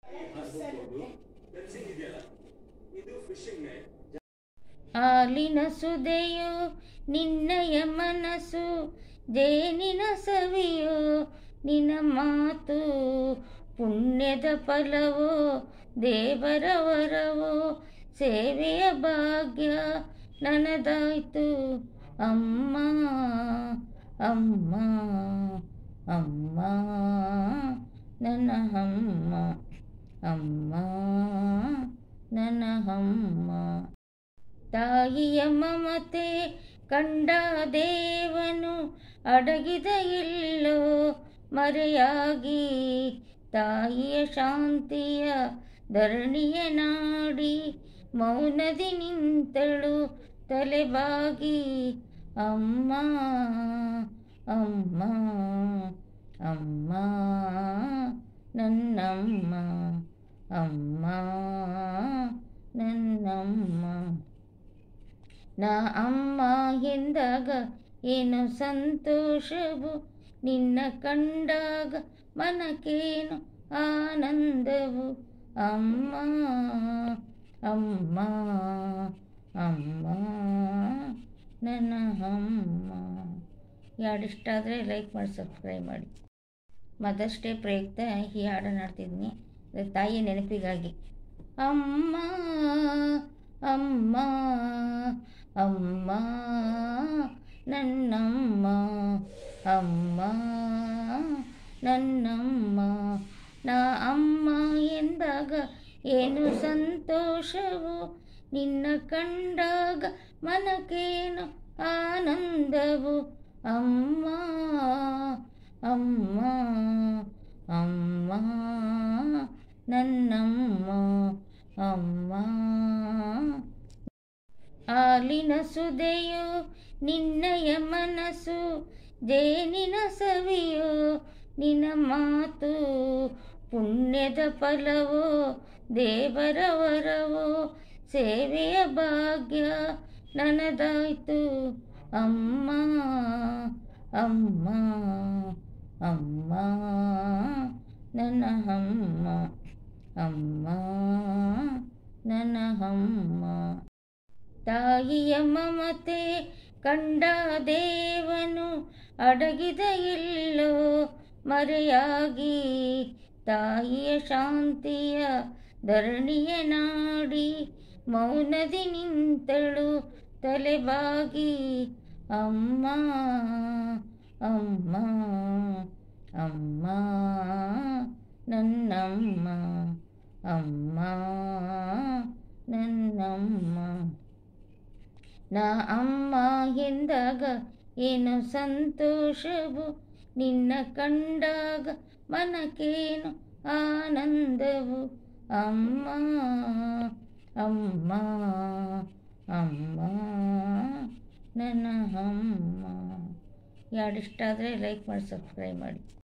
ಹಾಲಿನ ಸುದೆಯು ನಿನ್ನಯ ಮನಸ್ಸು ಜೇನಿನ ಸವಿಯು ನಿನ್ನ ಮಾತು ಪುಣ್ಯದ ಫಲವೋ ದೇವರ ವರವೋ ಸೇವೆಯ ಭಾಗ್ಯ ನನದಾಯ್ತು ಅಮ್ಮ ಅಮ್ಮ ಅಮ್ಮ ನನ್ನ ಅಮ್ಮ ಅಮ್ಮ ನನ್ನ ಅಮ್ಮ ತಾಯಿಯ ಮಮತೆ ಕಂಡ ದೇವನು ಅಡಗಿದ ಇಲ್ಲೋ ಮರೆಯಾಗಿ ತಾಯಿಯ ಶಾಂತಿಯ ಧರಣಿಯ ನಾಡಿ ಮೌನದಿ ನಿಂತಳು ತಲೆಬಾಗಿ ಅಮ್ಮ ಅಮ್ಮ ಅಮ್ಮ ನನ್ನಮ್ಮ ಅಮ್ಮ ನನ್ನಮ್ಮ ನಾ ಅಮ್ಮ ಎಂದಾಗ ಏನು ಸಂತೋಷವು ನಿನ್ನ ಕಂಡಾಗ ಮನಕೇನು ಆನಂದವು ಅಮ್ಮ ಅಮ್ಮ ಅಮ್ಮ ನನ್ನ ಅಮ್ಮ ಯಾರು ಇಷ್ಟ ಆದರೆ ಲೈಕ್ ಮಾಡಿ ಸಬ್ಸ್ಕ್ರೈಬ್ ಮಾಡಿ ಮದರ್ಸ್ ಡೇ ಪ್ರಯುಕ್ತ ಈ ಹಾಡನ್ನು ಹಾಡ್ತಿದ್ದೀನಿ ಅದು ತಾಯಿಯ ನೆನಪಿಗಾಗಿ ಅಮ್ಮ ಅಮ್ಮ ಅಮ್ಮ ನನ್ನಮ್ಮ ಅಮ್ಮ ನನ್ನಮ್ಮ ನಾ ಅಮ್ಮ ಎಂದಾಗ ಏನು ಸಂತೋಷವು ನಿನ್ನ ಕಂಡಾಗ ಮನಕೇನು ಆನಂದವು ಅಮ್ಮ ಅಮ್ಮ ಅಮ್ಮ ನನ್ನಮ್ಮ ಅಮ್ಮ ಹಾಲಿನ ಸುದೆಯು ನಿನ್ನಯ ಮನಸ್ಸು ಜೇನಿನ ಸವಿಯೋ ನಿನ್ನ ಮಾತು ಪುಣ್ಯದ ಫಲವೋ ದೇವರ ವರವೋ ಸೇವೆಯ ಭಾಗ್ಯ ನನದಾಯ್ತು ಅಮ್ಮ ಅಮ್ಮ ಅಮ್ಮ ನನ್ನ ಅಮ್ಮ ಅಮ್ಮ ನನ್ನ ಅಮ್ಮ ತಾಯಿಯ ಮಮತೆ ಕಂಡ ದೇವನು ಅಡಗಿದ ಇಲ್ಲೋ ಮರೆಯಾಗಿ ತಾಯಿಯ ಶಾಂತಿಯ ಧರಣಿಯ ನಾಡಿ ಮೌನದಿ ನಿಂತಳು ತಲೆಬಾಗಿ ಅಮ್ಮ ಅಮ್ಮ ಅಮ್ಮ ನನ್ನಮ್ಮ ಅಮ್ಮ ನನ್ನಮ್ಮ ನಾ ಅಮ್ಮ ಎಂದಾಗ ಏನು ಸಂತೋಷವು ನಿನ್ನ ಕಂಡಾಗ ಮನಕೇನು ಆನಂದವು ಅಮ್ಮ ಅಮ್ಮ ಅಮ್ಮ ನನ್ನ ಅಮ್ಮ ಯಾರು ಇಷ್ಟ ಆದರೆ ಲೈಕ್ ಮಾಡಿ ಸಬ್ಸ್ಕ್ರೈಬ್ ಮಾಡಿ